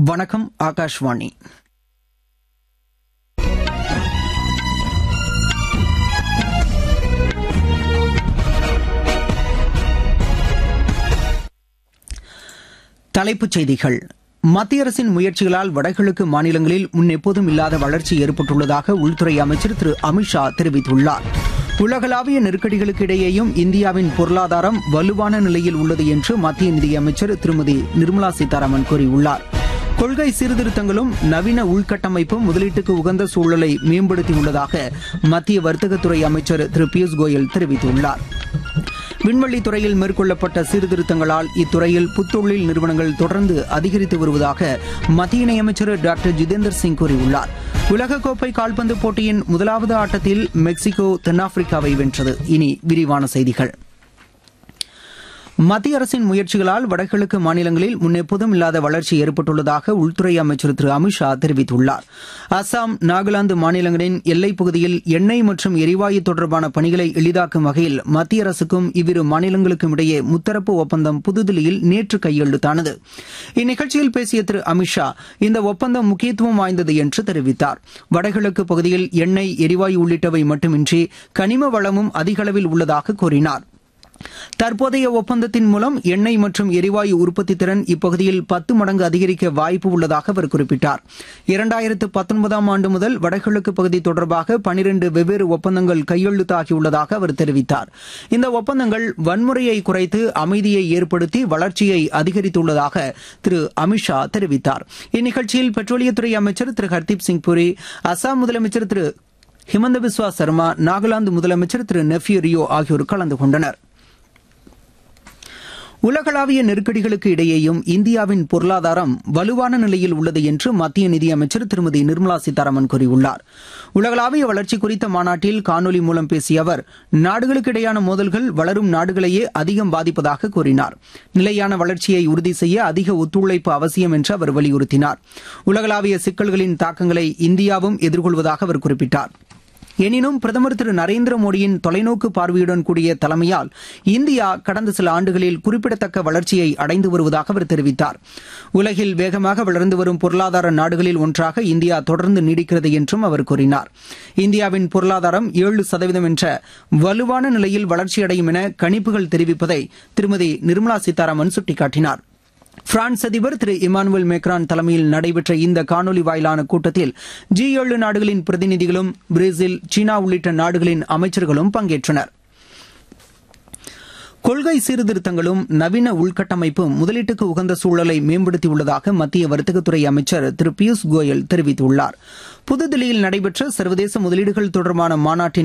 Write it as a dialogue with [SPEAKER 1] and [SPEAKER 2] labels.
[SPEAKER 1] வணக்கம் ஆகாஷ்வாணி தலைப்புச் செய்திகள் மத்திய அரசின் முயற்சிகளால் வடகிழக்கு மாநிலங்களில் முன்னெப்போதும் இல்லாத வளர்ச்சி ஏற்பட்டுள்ளதாக உள்துறை அமைச்சர் திரு அமித்ஷா தெரிவித்துள்ளார் உலகளாவிய நெருக்கடிகளுக்கு இடையேயும் இந்தியாவின் பொருளாதாரம் வலுவான நிலையில் உள்ளது என்று மத்திய நிதியமைச்சர் திருமதி நிர்மலா சீதாராமன் கூறியுள்ளார் கொள்கை சீர்திருத்தங்களும் நவீன உள்கட்டமைப்பும் முதலீட்டுக்கு உகந்த சூழலை மேம்படுத்தியுள்ளதாக மத்திய வர்த்தகத்துறை அமைச்சர் திரு பியூஷ் கோயல் தெரிவித்துள்ளார் விண்வெளி துறையில் மேற்கொள்ளப்பட்ட சீர்திருத்தங்களால் இத்துறையில் புத்தொழில் நிறுவனங்கள் தொடர்ந்து அதிகரித்து வருவதாக மத்திய இணையமைச்சர் டாக்டர் ஜிதேந்தர் சிங் கூறியுள்ளார் உலகக்கோப்பை கால்பந்து போட்டியின் முதலாவது ஆட்டத்தில் மெக்சிகோ தென்னாப்பிரிக்காவை வென்றது இனி விரிவான செய்திகள் மத்திய அரசின் முயற்சிகளால் வடகிழக்கு மாநிலங்களில் முன்னெப்போதும் இல்லாத வளர்ச்சி ஏற்பட்டுள்ளதாக உள்துறை அமைச்சர் திரு அமித்ஷா தெரிவித்துள்ளார் அசாம் நாகாலாந்து மாநிலங்களின் எல்லைப் பகுதியில் எண்ணெய் மற்றும் எரிவாயு தொடர்பான பணிகளை எளிதாக்கும் வகையில் மத்திய அரசுக்கும் இவ்விரு மாநிலங்களுக்கும் இடையே முத்தரப்பு ஒப்பந்தம் புதுதில்லியில் நேற்று கையெழுத்தானது இந்நிகழ்ச்சியில் பேசிய திரு அமித்ஷா இந்த ஒப்பந்தம் முக்கியத்துவம் வாய்ந்தது என்று தெரிவித்தார் வடகிழக்கு பகுதியில் எண்ணெய் எரிவாயு உள்ளிட்டவை மட்டுமின்றி கனிம வளமும் அதிக அளவில் உள்ளதாக கூறினார் தற்போதைய ஒப்பந்தத்தின் மூலம் எண்ணெய் மற்றும் எரிவாயு உற்பத்தி திறன் இப்பகுதியில் பத்து மடங்கு அதிகரிக்க வாய்ப்பு உள்ளதாக அவர் குறிப்பிட்டார் இரண்டாயிரத்து பத்தொன்பதாம் ஆண்டு முதல் வடகிழக்கு பகுதி தொடர்பாக பனிரண்டு வெவ்வேறு ஒப்பந்தங்கள் கையெழுத்தாகியுள்ளதாக அவர் தெரிவித்தார் இந்த ஒப்பந்தங்கள் வன்முறையை குறைத்து அமைதியை ஏற்படுத்தி வளர்ச்சியை அதிகரித்துள்ளதாக திரு அமித்ஷா தெரிவித்தார் இந்நிகழ்ச்சியில் பெட்ரோலியத்துறை அமைச்சர் திரு ஹர்தீப் சிங் புரி அசாம் முதலமைச்சர் திரு ஹிமந்த பிஸ்வா சர்மா நாகாலாந்து முதலமைச்சர் திரு நெஃப்யூ ரியோ ஆகியோர் கலந்து கொண்டனர் உலகளாவிய நெருக்கடிகளுக்கு இடையேயும் இந்தியாவின் பொருளாதாரம் வலுவான நிலையில் உள்ளது என்று மத்திய நிதியமைச்சர் திருமதி நிர்மலா சீதாராமன் கூறியுள்ளார் உலகளாவிய வளர்ச்சி குறித்த மாநாட்டில் காணொலி மூலம் பேசிய அவர் நாடுகளுக்கு இடையான மோதல்கள் வளரும் நாடுகளையே அதிகம் பாதிப்பதாக கூறினார் நிலையான வளர்ச்சியை உறுதி செய்ய அதிக ஒத்துழைப்பு அவசியம் என்று அவர் வலியுறுத்தினார் உலகளாவிய சிக்கல்களின் தாக்கங்களை இந்தியாவும் எதிர்கொள்வதாக அவர் குறிப்பிட்டார் எனினும் பிரதமர் திரு நரேந்திர மோடியின் தொலைநோக்கு பார்வையுடன் கூடிய தலைமையால் இந்தியா கடந்த சில ஆண்டுகளில் குறிப்பிடத்தக்க வளர்ச்சியை அடைந்து வருவதாக அவர் தெரிவித்தார் உலகில் வேகமாக வளர்ந்து வரும் பொருளாதார நாடுகளில் ஒன்றாக இந்தியா தொடர்ந்து நீடிக்கிறது என்றும் அவர் கூறினார் இந்தியாவின் பொருளாதாரம் ஏழு சதவீதம் என்ற வலுவான நிலையில் வளர்ச்சியடையும் என கணிப்புகள் தெரிவிப்பதை திருமதி நிர்மலா சீதாராமன் சுட்டிக்காட்டினார் பிரான்ஸ் அதிபர் திரு இமானுவேல் மேக்ரான் தலைமையில் நடைபெற்ற இந்த காணொலி வாயிலான கூட்டத்தில் ஜி ஏழு நாடுகளின் பிரதிநிதிகளும் பிரேசில் சீனா உள்ளிட்ட நாடுகளின் அமைச்சர்களும் பங்கேற்றனர் கொள்கை சீர்திருத்தங்களும் நவீன உள்கட்டமைப்பும் முதலீட்டுக்கு உகந்த சூழலை மேம்படுத்தியுள்ளதாக மத்திய வர்த்தகத்துறை அமைச்சர் திரு பியூஷ் கோயல் தெரிவித்துள்ளார் புதுதில்லியில் நடைபெற்ற சர்வதேச முதலீடுகள் தொடர்பான மாநாட்டின்